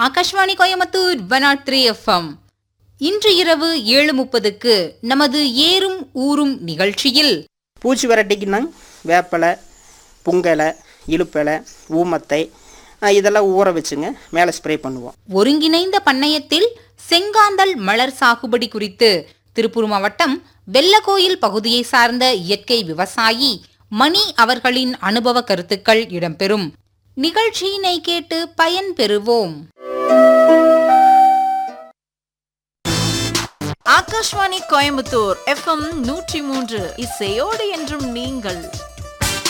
Akashvani Coimbatore one naught three FM இன்று இரவு ஏழு முப்பதுக்கு நமது ஏறும் ஊரும் நிகழ்ச்சியில் பூச்சி விரட்டிக்குன்னா வேப்பலை புங்கலை இலுப்பலை ஊமத்தை அஹ் இதெல்லாம் ஊற வச்சுங்க மேலே ஸ்ப்ரே பண்ணுவோம் ஒருங்கிணைந்த பண்ணையத்தில் செங்காந்தல் மலர் சாகுபடி குறித்து திருப்பூர் மாவட்டம் வெள்ளக்கோயில் பகுதியை சார்ந்த இயற்கை விவசாயி மணி அவர்களின் அனுபவ கருத்துக்கள் இடம்பெறும் நிகழ்ச்சியினை கேட்டு பயன் பெறுவோம் ஆகாஷ்வாணி கோயம்புத்தூர் எஃப்எம் நூற்றி மூன்று இசையோடு என்றும் நீங்கள்